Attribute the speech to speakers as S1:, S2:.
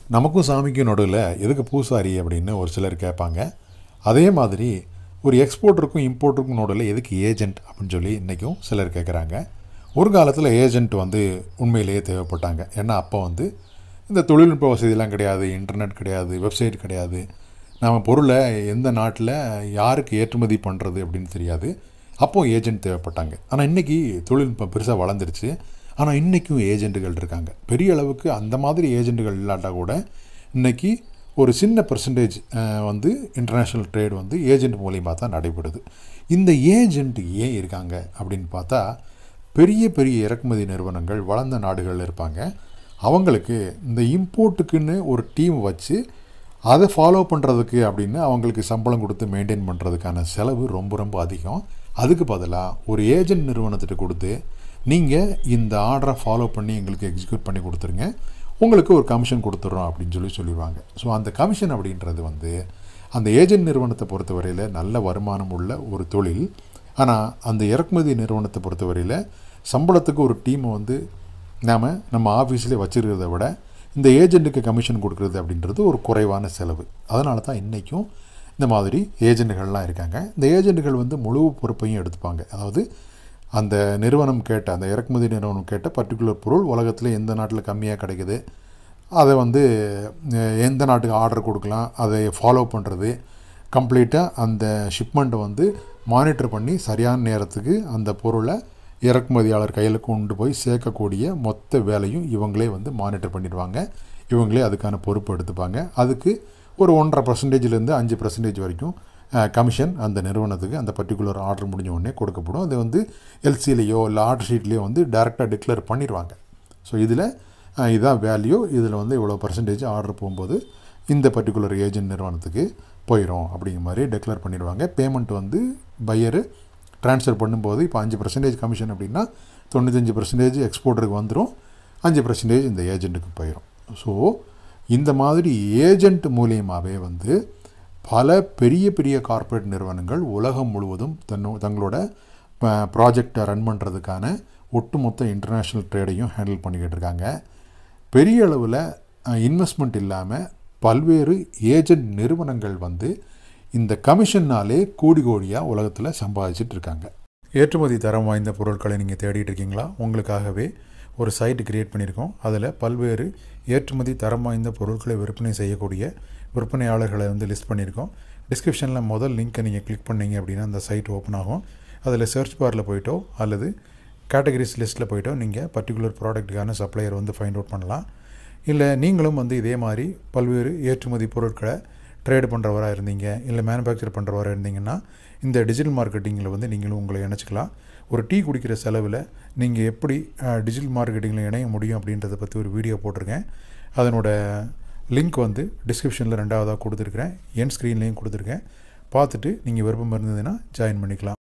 S1: நமக்கும் சாமிக்கும் நடுவில் எதுக்கு பூசாரி அப்படின்னு ஒரு சிலர் கேட்பாங்க அதே மாதிரி ஒரு எக்ஸ்போர்ட்டருக்கும் இம்போர்ட்டருக்கும் நடுவில் எதுக்கு ஏஜென்ட் அப்படின்னு சொல்லி இன்றைக்கும் சிலர் கேட்குறாங்க ஒரு காலத்தில் ஏஜென்ட் வந்து உண்மையிலேயே தேவைப்பட்டாங்க ஏன்னா அப்போ வந்து இந்த தொழில்நுட்ப வசதியெல்லாம் கிடையாது இன்டர்நெட் கிடையாது வெப்சைட் கிடையாது நம்ம பொருளை எந்த நாட்டில் யாருக்கு ஏற்றுமதி பண்ணுறது அப்படின்னு தெரியாது அப்போது ஏஜென்ட் தேவைப்பட்டாங்க ஆனால் இன்றைக்கி தொழில்நுட்பம் பெருசாக வளர்ந்துருச்சு ஆனால் இன்றைக்கும் ஏஜென்ட்டுகள் இருக்காங்க பெரிய அளவுக்கு அந்த மாதிரி ஏஜென்ட்டுகள் இல்லாட்டா கூட இன்றைக்கி ஒரு சின்ன பர்சன்டேஜ் வந்து இன்டர்நேஷ்னல் ட்ரேட் வந்து ஏஜென்ட் மூலியமாக தான் நடைபெறுது இந்த ஏஜென்ட் ஏன் இருக்காங்க அப்படின்னு பார்த்தா பெரிய பெரிய இறக்குமதி நிறுவனங்கள் வளர்ந்த நாடுகளில் இருப்பாங்க அவங்களுக்கு இந்த இம்போர்ட்டுக்குன்னு ஒரு டீம் வச்சு அதை ஃபாலோ பண்ணுறதுக்கு அப்படின்னு அவங்களுக்கு சம்பளம் கொடுத்து மெயின்டைன் பண்ணுறதுக்கான செலவு ரொம்ப ரொம்ப அதிகம் அதுக்கு பதிலாக ஒரு ஏஜென்ட் நிறுவனத்திட்ட கொடுத்து நீங்கள் இந்த ஆர்டரை ஃபாலோ பண்ணி எங்களுக்கு எக்ஸிக்யூட் பண்ணி கொடுத்துருங்க உங்களுக்கு ஒரு கமிஷன் கொடுத்துட்றோம் அப்படின்னு சொல்லி சொல்லிடுவாங்க ஸோ அந்த கமிஷன் அப்படின்றது வந்து அந்த ஏஜென்ட் நிறுவனத்தை பொறுத்தவரையில் நல்ல வருமானம் உள்ள ஒரு தொழில் ஆனால் அந்த இறக்குமதி நிறுவனத்தை பொறுத்தவரையில் சம்பளத்துக்கு ஒரு டீமை வந்து நாம் நம்ம ஆஃபீஸ்லேயே வச்சுருக்கிறத விட இந்த ஏஜென்ட்டுக்கு கமிஷன் கொடுக்குறது அப்படின்றது ஒரு குறைவான செலவு அதனால தான் இன்றைக்கும் இந்த மாதிரி ஏஜென்ட்டுகள்லாம் இருக்காங்க இந்த ஏஜென்ட்டுகள் வந்து முழு பொறுப்பையும் எடுத்துப்பாங்க அதாவது அந்த நிறுவனம் கேட்ட அந்த இறக்குமதி நிறுவனம் கேட்ட பர்டிகுலர் பொருள் உலகத்தில் எந்த நாட்டில் கம்மியாக கிடைக்குது அதை வந்து எந்த நாட்டுக்கு ஆர்டர் கொடுக்கலாம் அதை ஃபாலோ பண்ணுறது கம்ப்ளீட்டாக அந்த ஷிப்மெண்ட்டை வந்து மானிட்டர் பண்ணி சரியான நேரத்துக்கு அந்த பொருளை இறக்குமதியாளர் கையில் கொண்டு போய் சேர்க்கக்கூடிய மொத்த வேலையும் இவங்களே வந்து மானிட்டர் பண்ணிடுவாங்க இவங்களே அதுக்கான பொறுப்பு எடுத்துப்பாங்க அதுக்கு ஒரு ஒன்றரை பர்சன்டேஜ்லேருந்து அஞ்சு பர்சன்டேஜ் வரைக்கும் கமிஷன் அந்த நிறுவனத்துக்கு அந்த பர்டிகுலர் ஆர்டர் முடிஞ்ச உடனே கொடுக்கப்படும் அது வந்து எல்சிலேயோ இல்லை ஆர்டர் ஷீட்லேயோ வந்து டேரெக்டாக டிக்ளேர் பண்ணிடுவாங்க ஸோ இதில் இதான் வேல்யூ இதில் வந்து இவ்வளோ பர்சன்டேஜ் ஆர்டர் போகும்போது இந்த பர்டிகுலர் ஏஜென்ட் நிறுவனத்துக்கு போயிடும் அப்படிங்கிற மாதிரி டெக்ளேர் பண்ணிடுவாங்க பேமெண்ட் வந்து பையரு ட்ரான்ஸ்ஃபர் பண்ணும்போது இப்போ அஞ்சு பர்சன்டேஜ் கமிஷன் அப்படின்னா தொண்ணூத்தஞ்சு பர்சன்டேஜ் எக்ஸ்போர்ட்டருக்கு வந்துடும் அஞ்சு பர்சன்டேஜ் இந்த ஏஜென்ட்டுக்கு போயிடும் ஸோ இந்த மாதிரி ஏஜென்ட் மூலியமாகவே வந்து பல பெரிய பெரிய கார்ப்பரேட் நிறுவனங்கள் உலகம் முழுவதும் தன்னோ தங்களோட ப்ராஜெக்டை ரன் பண்ணுறதுக்கான ஒட்டுமொத்த இன்டர்நேஷ்னல் ட்ரேடையும் ஹேண்டில் பண்ணிக்கிட்டு இருக்காங்க பெரிய அளவில் இன்வெஸ்ட்மெண்ட் இல்லாமல் பல்வேறு ஏஜென்ட் நிறுவனங்கள் வந்து இந்த கமிஷன்னாலே கோடி கோடியாக உலகத்தில் சம்பாதிச்சிட்டு இருக்காங்க ஏற்றுமதி தரம் வாய்ந்த பொருட்களை நீங்கள் தேடிட்டு இருக்கீங்களா உங்களுக்காகவே ஒரு சைட் கிரியேட் பண்ணியிருக்கோம் அதில் பல்வேறு ஏற்றுமதி தரம் வாய்ந்த பொருட்களை விற்பனை செய்யக்கூடிய விற்பனையாளர்களை வந்து லிஸ்ட் பண்ணியிருக்கோம் டிஸ்கிரிப்ஷனில் முதல் லிங்க்கை நீங்கள் கிளிக் பண்ணீங்க அப்படின்னா அந்த சைட் ஓப்பன் ஆகும் அதில் சர்ச் பாரில் போயிட்டோ அல்லது கேட்டகரிஸ் லிஸ்ட்டில் போயிட்டோ நீங்கள் பர்டிகுலர் ப்ராடக்ட்டுக்கான சப்ளையர் வந்து ஃபைண்ட் அவுட் பண்ணலாம் இல்லை நீங்களும் வந்து இதே மாதிரி பல்வேறு ஏற்றுமதி பொருட்களை ட்ரேடு பண்ணுறவராக இருந்தீங்க இல்லை மேனுஃபேக்சர் பண்ணுறவராக இருந்தீங்கன்னா இந்த டிஜிட்டல் மார்க்கெட்டிங்கில் வந்து நீங்களும் உங்களை இணைச்சிக்கலாம் ஒரு டீ குடிக்கிற செலவில் நீங்கள் எப்படி டிஜிட்டல் மார்க்கெட்டிங்கில் இணைய முடியும் அப்படின்றத பற்றி ஒரு வீடியோ போட்டிருக்கேன் அதனோட லிங்க் வந்து டிஸ்கிரிப்ஷனில் ரெண்டாவதாக கொடுத்துருக்குறேன் என் ஸ்க்ரீன்லேயும் கொடுத்துருக்கேன் பார்த்துட்டு நீங்கள் விருப்பம் இருந்ததுன்னா ஜாயின் பண்ணிக்கலாம்